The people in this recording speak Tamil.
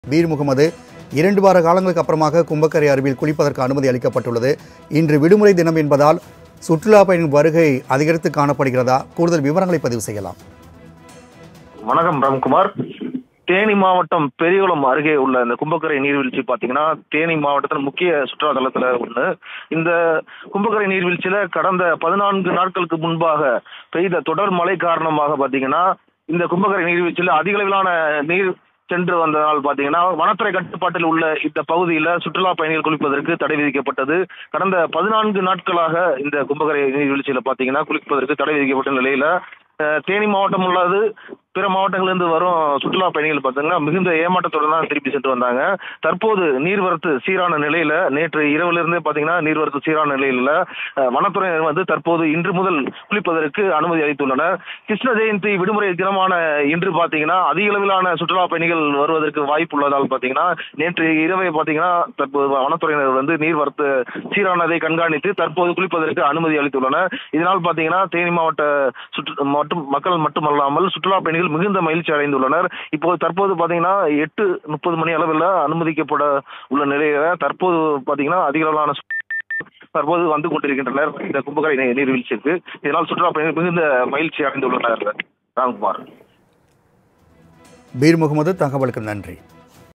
பீர் முகமது இரண்டு வார காலங்களுக்கு அப்புறமாக கும்பக்கரை அருவியில் குளிப்பதற்கு அனுமதி அளிக்கப்பட்டுள்ளது இன்று விடுமுறை தினம் என்பதால் சுற்றுலா பயணியின் வருகை அதிகரித்து காணப்படுகிறதா கூடுதல் விவரங்களை பதிவு செய்யலாம் வணக்கம் ராம்குமார் தேனி மாவட்டம் பெரியகுளம் அருகே உள்ள இந்த கும்பக்கரை நீர்வீழ்ச்சி பாத்தீங்கன்னா தேனி மாவட்டத்தில் முக்கிய சுற்றுலா தலத்துல ஒண்ணு இந்த கும்பக்கரை நீர்வீழ்ச்சியில கடந்த பதினான்கு நாட்களுக்கு முன்பாக பெய்த தொடர் மழை காரணமாக பாத்தீங்கன்னா இந்த கும்பக்கரை நீர்வீழ்ச்சியில அதிக அளவிலான நீர் சென்று வந்ததால் பாத்தீங்கன்னா வனத்துறை கட்டுப்பாட்டில் உள்ள இந்த பகுதியில சுற்றுலா பயணிகள் குளிப்பதற்கு தடை விதிக்கப்பட்டது கடந்த பதினான்கு நாட்களாக இந்த கும்பக்கரை நீர்வீழ்ச்சியில பாத்தீங்கன்னா குளிப்பதற்கு தடை விதிக்கப்பட்ட நிலையில அஹ், தேனி மாவட்டம் உள்ளது பிற மாவட்டங்களிலிருந்து வரும் சுற்றுலா பயணிகள் பார்த்தீங்கன்னா மிகுந்த ஏமாற்றத்துடன் தான் திருப்பி சென்று வந்தாங்க தற்போது நீர்வரத்து சீரான நிலையில நேற்று இரவிலிருந்தே பார்த்தீங்கன்னா நீர்வரத்து சீரான நிலையில அஹ், வனத்துறையினர் வந்து தற்போது இன்று முதல் குளிப்பதற்கு அனுமதி அளித்துள்ளனர் கிருஷ்ண ஜெயந்தி விடுமுறை தினமான இன்று பார்த்தீங்கன்னா அதிக அளவிலான சுற்றுலா பயணிகள் வருவதற்கு வாய்ப்பு உள்ளதால் பார்த்தீங்கன்னா நேற்று இரவே பார்த்தீங்கன்னா தற்போது வனத்துறையினர் வந்து நீர்வரத்து சீரானதை கண்காணித்து தற்போது குளிப்பதற்கு அனுமதி அளித்துள்ளனர் இதனால் பார்த்தீங்கன்னா தேனி மாவட்ட சுற்று மற்றும் மக்கள் மட்டுமல்லாமல் சுற்றுலா பயணிகள் மிகுந்த மகிழ்ச்சி அடைந்துள்ளனர் இப்போது தற்போது பார்த்தீங்கன்னா எட்டு முப்பது மணி அளவில் அனுமதிக்கப்பட உள்ள நிலையில தற்போது பார்த்தீங்கன்னா அதிக அளவிலான சு- தற்போது வந்து கொண்டிருக்கின்றனர் இந்த கும்பகரை நீ- நீர்வீழ்ச்சிக்கு இதனால் சுற்றுலா பயணிகள் மிகுந்த மகிழ்ச்சி அடைந்துள்ளனர் ராம்குமார் பீர் முகமது தகவலுக்கு நன்றி